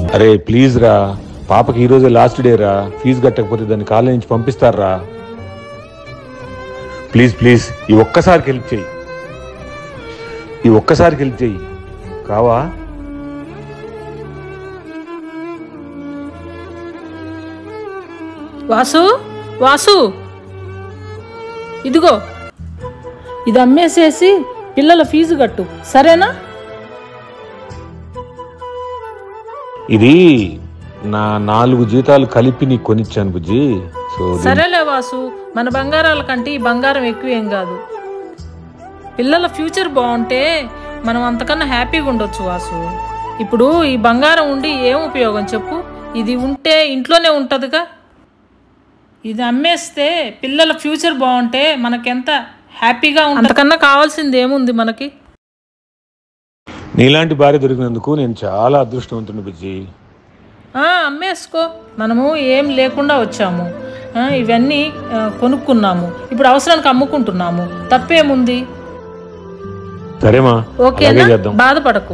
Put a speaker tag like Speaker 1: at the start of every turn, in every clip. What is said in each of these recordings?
Speaker 1: అరే ప్లీజ్ రా పాపకి ఈ రోజే లాస్ట్ డే రా ఫీజు కట్టకపోతే దాన్ని కాలేజ్ నుంచి పంపిస్తారా ప్లీజ్ ప్లీజ్ ఈ ఒక్కసారికి హెల్ప్ చెయ్యి ఈ ఒక్కసారికి హెల్ప్ చెయ్యి కావా
Speaker 2: వాసు వాసు ఇదిగో ఇది అమ్మేసేసి పిల్లల ఫీజు కట్టు సరేనా
Speaker 1: ఇది నా నాలుగు జీతాలు కలిపి నీకు కొనిచ్చాను బుజ్జి సో దీన్ని-
Speaker 2: సరేలే వాసు మన బంగారాల కంటే ఈ బంగారం ఎక్కువేం కాదు పిల్లల ఫ్యూచర్ బాగుంటే మనం అంతకన్నా హ్యాపీగా ఉండొచ్చు వాసు ఇప్పుడు ఈ బంగారం ఉండి ఏం ఉపయోగం చెప్పు ఇది ఉంటే ఇంట్లోనే ఉంటుందిగా ఇది అమ్మేస్తే పిల్లల ఫ్యూచర్ బాగుంటే మనకెంత హ్యాపీగా ఉంటుంది అంతకన్నా కావాల్సింది ఏముంది మనకి
Speaker 1: నీలాంటి భార్య దొరికినందుకు నేను చాలా అదృష్టవంతుని బుజ్జి
Speaker 2: ఆ, అమ్మేసుకో మనము ఏం లేకుండా వచ్చాము ఆ, ఇవన్నీ ఆ, కొనుక్కున్నాము ఇప్పుడు అవసరానికి అమ్ముకుంటున్నాము తప్పేముంది
Speaker 1: సరేమా అలాగే
Speaker 2: ఓకేనా
Speaker 1: చేద్దాం
Speaker 2: బాధపడకు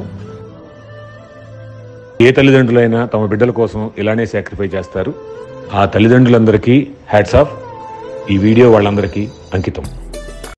Speaker 1: ఏ తల్లిదండ్రులైనా తమ బిడ్డల కోసం ఇలానే సాక్రిఫైస్ చేస్తారు ఆ తల్లిదండ్రులందరికీ హ్యాట్స్ ఆఫ్ ఈ వీడియో వాళ్ళందరికీ అంకితం